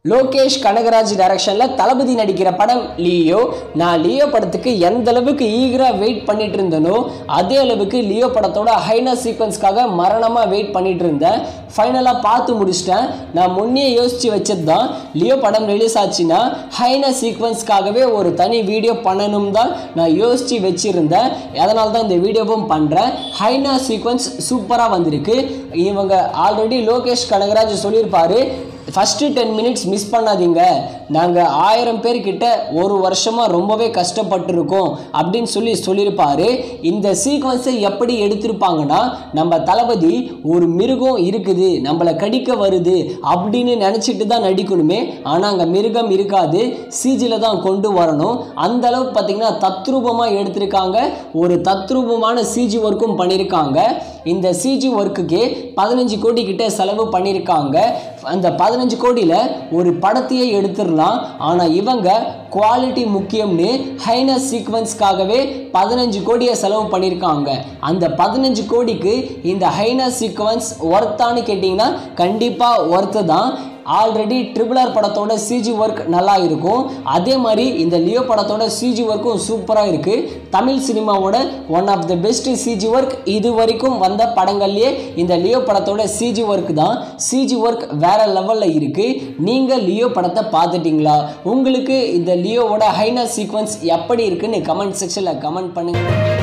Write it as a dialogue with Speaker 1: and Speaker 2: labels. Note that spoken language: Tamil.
Speaker 1: லோகேஷ் கனகராஜ் டைரக்ஷனில் தளபதி நடிக்கிற படம் லியோ நான் லியோ படத்துக்கு எந்த அளவுக்கு ஈகராக வெயிட் பண்ணிட்டு இருந்தனோ அதே அளவுக்கு லியோ படத்தோட ஹைனா சீக்வன்ஸ்க்காக மரணமாக வெயிட் பண்ணிட்டு இருந்தேன் ஃபைனலாக பார்த்து முடிச்சிட்டேன் நான் முன்னே யோசித்து வச்சது தான் லியோ படம் ரிலீஸ் ஆச்சுன்னா ஹைனா சீக்வன்ஸ்க்காகவே ஒரு தனி வீடியோ பண்ணணும் தான் நான் யோசித்து வச்சுருந்தேன் அதனால தான் இந்த வீடியோவும் பண்ணுறேன் ஹைனா சீக்வன்ஸ் சூப்பராக வந்திருக்கு இவங்க ஆல்ரெடி லோகேஷ் கனகராஜ் சொல்லியிருப்பாரு ஃபஸ்ட்டு டென் மினிட்ஸ் மிஸ் பண்ணாதீங்க நாங்கள் ஆயிரம் பேர்கிட்ட ஒரு வருஷமாக ரொம்பவே கஷ்டப்பட்டிருக்கோம் அப்படின்னு சொல்லி சொல்லியிருப்பாரு இந்த சீக்வன்ஸை எப்படி எடுத்திருப்பாங்கன்னா நம்ம தளபதி ஒரு மிருகம் இருக்குது நம்மளை கடிக்க வருது அப்படின்னு நினச்சிட்டு தான் நடிக்கணுமே ஆனால் அங்கே மிருகம் இருக்காது சிஜியில் தான் கொண்டு வரணும் அந்த அளவுக்கு பார்த்தீங்கன்னா தத்ரூபமாக எடுத்திருக்காங்க ஒரு தத்ரூபமான சிஜி ஒர்க்கும் பண்ணியிருக்காங்க இந்த சிஜி ஒர்க்குக்கே பதினஞ்சு கோடி கிட்ட செலவு பண்ணியிருக்காங்க அந்த பதினஞ்சு கோடியில் ஒரு படத்தையே எடுத்துடலாம் ஆனால் இவங்க குவாலிட்டி முக்கியம்னு ஹைனஸ் சீக்வன்ஸ்க்காகவே பதினஞ்சு கோடியை செலவு பண்ணியிருக்காங்க அந்த பதினஞ்சு கோடிக்கு இந்த ஹைனஸ் சீக்வன்ஸ் ஒர்த்தான்னு கேட்டிங்கன்னா கண்டிப்பாக ஒர்த்து தான் ஆல்ரெடி ட்ரிபிள் ஆர் படத்தோட சிஜி ஒர்க் நல்லா இருக்கும் அதே மாதிரி இந்த லியோ படத்தோட சிஜி ஒர்க்கும் சூப்பராக இருக்குது தமிழ் சினிமாவோட one of the best CG work இது வரைக்கும் வந்த படங்கள்லேயே இந்த லியோ படத்தோட சிஜி ஒர்க் தான் சிஜி ஒர்க் வேற லெவலில் இருக்குது நீங்கள் லியோ படத்தை பார்த்துட்டீங்களா உங்களுக்கு இந்த லியோவோட ஹைனா சீக்வன்ஸ் எப்படி இருக்குன்னு கமெண்ட் செக்ஷனில் கமெண்ட் பண்ணுங்கள்